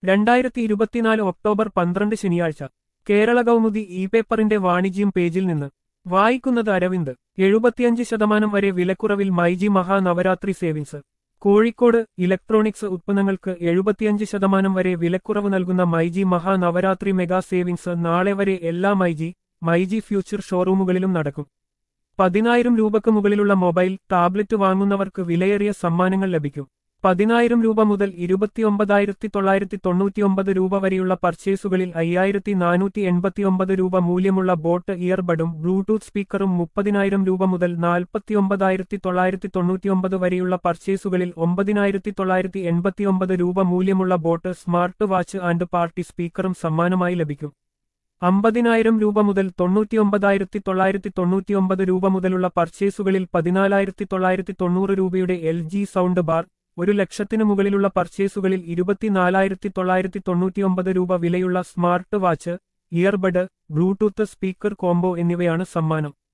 രണ്ടായിരത്തി ഇരുപത്തിനാല് ഒക്ടോബർ പന്ത്രണ്ട് ശനിയാഴ്ച കേരള കൗമുദി ഇ പേപ്പറിന്റെ വാണിജ്യം പേജിൽ നിന്ന് വായിക്കുന്നത് അരവിന്ദ് എഴുപത്തിയഞ്ച് ശതമാനം വരെ വിലക്കുറവിൽ myG Mahanavaratri savings Kozhikode electronics ഉത്പന്നങ്ങൾക്ക് എഴുപത്തിയഞ്ച് ശതമാനം വരെ വിലക്കുറവ് നൽകുന്ന മൈജി മഹാനവരാത്രി മെഗാ സേവിങ്സ് നാളെ വരെ എല്ലാ മൈജി മൈജി ഫ്യൂച്ചർ ഷോറൂമുകളിലും നടക്കും പതിനായിരം രൂപക്ക് മുകളിലുള്ള മൊബൈൽ ടാബ്ലറ്റ് വാങ്ങുന്നവർക്ക് വിലയേറിയ സമ്മാനങ്ങൾ ലഭിക്കും പതിനായിരം രൂപ മുതൽ ഇരുപത്തിയൊമ്പതായിരത്തി തൊള്ളായിരത്തി തൊണ്ണൂറ്റിയൊമ്പത് രൂപ വരെയുള്ള പർച്ചേസുകളിൽ അയ്യായിരത്തി നാനൂറ്റി എൺപത്തിയൊമ്പത് രൂപ മൂല്യമുള്ള ബോട്ട് ഇയർബഡും ബ്ലൂടൂത്ത് സ്പീക്കറും മുപ്പതിനായിരം രൂപ മുതൽ നാൽപ്പത്തിയൊമ്പതായിരത്തി തൊള്ളായിരത്തി തൊണ്ണൂറ്റിയൊമ്പത് വരെയുള്ള പർച്ചേസുകളിൽ ഒമ്പതിനായിരത്തി തൊള്ളായിരത്തി എൺപത്തിയൊമ്പത് രൂപ മൂല്യമുള്ള boAt smart watch and party സ്പീക്കറും സമ്മാനമായി ലഭിക്കും അമ്പതിനായിരം രൂപ മുതൽ തൊണ്ണൂറ്റിയൊമ്പതായിരത്തി തൊള്ളായിരത്തി തൊണ്ണൂറ്റിയൊമ്പത് രൂപ മുതലുള്ള പർച്ചേസുകളിൽ പതിനാലായിരത്തി തൊള്ളായിരത്തി തൊണ്ണൂറ് രൂപയുടെ എൽ ജി സൗണ്ട് ബാർ ഒരു ലക്ഷത്തിനു മുകളിലുള്ള പർച്ചേസുകളിൽ ഇരുപത്തിനാലായിരത്തി തൊള്ളായിരത്തി തൊണ്ണൂറ്റിയൊമ്പത് രൂപ വിലയുള്ള smart watch earbud Bluetooth speaker combo എന്നിവയാണ് സമ്മാനം